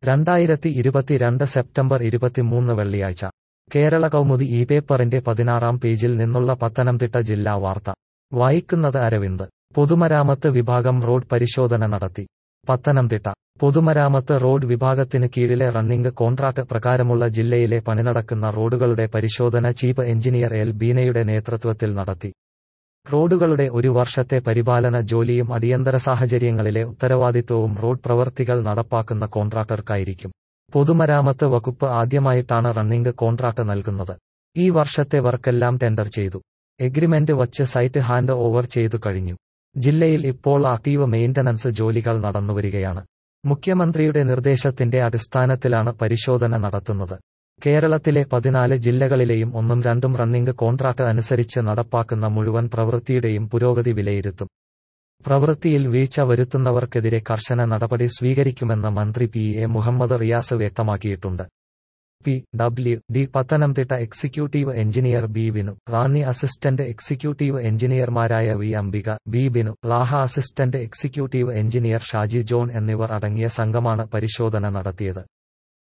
രണ്ടായിരത്തി ഇരുപത്തിരണ്ട് സെപ്റ്റംബർ ഇരുപത്തിമൂന്ന് വെള്ളിയാഴ്ച കേരള കൗമുദി ഈ പേപ്പറിന്റെ പതിനാറാം പേജിൽ നിന്നുള്ള പത്തനംതിട്ട ജില്ലാ വാർത്ത വായിക്കുന്നത് അരവിന്ദ് പൊതുമരാമത്ത് വിഭാഗം റോഡ് പരിശോധന നടത്തി പത്തനംതിട്ട പൊതുമരാമത്ത് റോഡ് വിഭാഗത്തിന് കീഴിലെ റണ്ണിംഗ് കോൺട്രാക്ട് പ്രകാരമുള്ള ജില്ലയിലെ പണിനടക്കുന്ന റോഡുകളുടെ പരിശോധന ചീഫ് എഞ്ചിനീയർ എൽ ബീനയുടെ നേതൃത്വത്തിൽ നടത്തി റോഡുകളുടെ ഒരു വർഷത്തെ പരിപാലന ജോലിയും അടിയന്തര സാഹചര്യങ്ങളിലെ ഉത്തരവാദിത്വവും റോഡ് പ്രവൃത്തികൾ നടപ്പാക്കുന്ന കോൺട്രാക്ടർക്കായിരിക്കും പൊതുമരാമത്ത് വകുപ്പ് ആദ്യമായിട്ടാണ് റണ്ണിംഗ് കോൺട്രാക്ട് നൽകുന്നത് ഈ വർഷത്തെ വർക്കെല്ലാം ടെൻഡർ ചെയ്തു എഗ്രിമെന്റ് വച്ച് സൈറ്റ് ഹാൻഡ് ഓവർ ചെയ്തു കഴിഞ്ഞു ജില്ലയിൽ ഇപ്പോൾ ആക്റ്റീവ് മെയിന്റനൻസ് ജോലികൾ നടന്നുവരികയാണ് മുഖ്യമന്ത്രിയുടെ നിർദ്ദേശത്തിന്റെ അടിസ്ഥാനത്തിലാണ് പരിശോധന നടത്തുന്നത് കേരളത്തിലെ പതിനാല് ജില്ലകളിലെയും ഒന്നും രണ്ടും റണ്ണിംഗ് കോൺട്രാക്ട് അനുസരിച്ച് നടപ്പാക്കുന്ന മുഴുവൻ പ്രവൃത്തിയുടെയും പുരോഗതി വിലയിരുത്തും പ്രവൃത്തിയിൽ വീഴ്ച വരുത്തുന്നവർക്കെതിരെ കർശന നടപടി സ്വീകരിക്കുമെന്ന് മന്ത്രി പി എ മുഹമ്മദ് റിയാസ് വ്യക്തമാക്കിയിട്ടുണ്ട് P W D Pathanamthitta executive engineer B Vinu Ranni assistant executive എഞ്ചിനീയർമാരായ V Ambika B Binu Laha assistant executive engineer Shaji John എന്നിവർ അടങ്ങിയ സംഘമാണ് പരിശോധന നടത്തിയത്